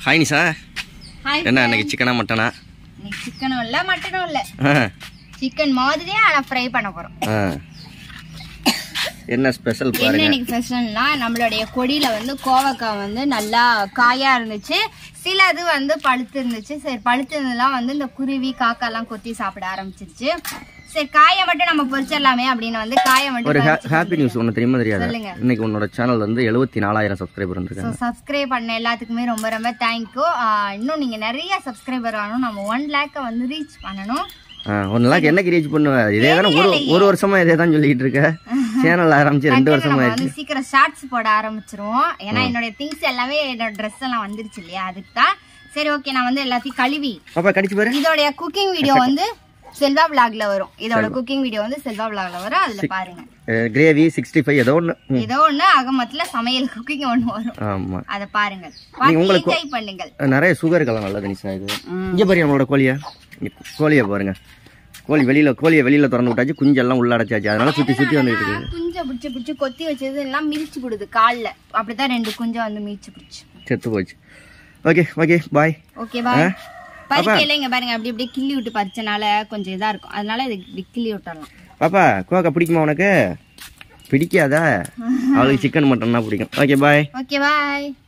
Hi Nisha hi என்ன இன்னைக்கு சிக்கனா மட்டனா இன்னைக்கு சிக்கனும் இல்ல மட்டனும் இல்ல ஆ சிக்கன் மாதிரியே ஆனா ஃப்ரை பண்ண போறோம் ஆ என்ன ஸ்பெஷல் என்ன பாருங்க இன்னைக்கு ஸ்பெஷல்னா நம்மளுடைய கொடியில வந்து கோவக்காய் வந்து நல்லா காயா இருந்துச்சு சில இது வந்து பழுத்து இருந்துச்சு சரி பழுத்து இருந்ததுலாம் வந்து இந்த குருவி காக்காலாம் கொத்தி சாப்பிட ஆரம்பிச்சிருச்சு சரி காயை மட்டும் நம்ம பொரிச்சிடலாமே அப்படின்னு வந்து காயை மட்டும் ஒரு ஹாப்பி நியூஸ் ஒன்று தெரியுமா தெரியாதா சொல்லுங்க. இன்னைக்கு உன்னோட சேனல் வந்து எழுபத்தி நாலாயிரம் சப்ஸ்கிரைபர் ஸோ இருந்திருக்காங்க சப்ஸ்கிரைப் பண்ண எல்லாத்துக்குமே ரொம்ப ரொம்ப தேங்க்யூ இன்னும் நீங்கள் நிறைய சப்ஸ்கிரைபர் ஆகணும் நம்ம ஒன் லேக்கை வந்து ரீச் பண்ணணும் ஆ ஒன் லேக் என்னைக்கு ரீச் பண்ணுவேன் இதே தானே ஒரு ஒரு வருஷமா இதே தான் சொல்லிட்டு இருக்க சேனல் ஆரம்பிச்சு ரெண்டு வருஷமா நம்ம ஆயிடுச்சு வந்து சீக்கிரம் ஷார்ட்ஸ் போட ஆரம்பிச்சிருவோம் ஏன்னா என்னுடைய திங்ஸ் எல்லாமே என்னோட ட்ரெஸ் எல்லாம் வந்துருச்சு இல்லையா அதுக்கு தான் சரி ஓகே நான் வந்து எல்லாத்தையும் கழுவி பாப்பா கடிச்சு பாரு இதோடைய குக்கிங் வீடியோ வந்து செல்வா விளாக்ல வரும் இதோட குக்கிங் வீடியோ வந்து செல்வா விளாக்ல வரும் அதுல பாருங்க கிரேவி சிக்ஸ்டி ஃபைவ் ஏதோ ஒன்று ஏதோ ஒண்ணு அகமத்துல சமையல் குக்கிங் ஒண்ணு வரும் ஆமாம் அதை பாருங்கள் பார்த்து என்ஜாய் பண்ணுங்கள் நிறைய சுகர் கலம் நல்லது நிஷா இது இங்கே பாருங்க நம்மளோட கோழியை இங்க கோழியை பாருங்க கோழி வெளியில கோழியை வெளியில திறந்து விட்டாச்சு குஞ்செல்லாம் உள்ள அடைச்சாச்சு அதனால சுத்தி சுத்தி வந்துட்டு இருக்கு குஞ்சை பிடிச்சி பிடிச்சி கொத்தி வச்சது எல்லாம் மிதிச்சு கொடுது கால்ல அப்படிதான் ரெண்டு குஞ்சை வந்து மிதிச்சு பிடிச்சு செத்து போச்சு ஓகே ஓகே பாய் ஓகேவா பறிக்கையில இங்க பாருங்க அப்படி அப்படியே கிள்ளி விட்டு பறிச்சனால கொஞ்சம் இதா இருக்கும் அதனால இது இப்படி கிள்ளி விட்டுறலாம் பாப்பா கோக்கா பிடிக்குமா உனக்கு பிடிக்காதா அவளுக்கு சிக்கன் மட்டன்னா பிடிக்கும் ஓகே பாய் ஓகே பாய்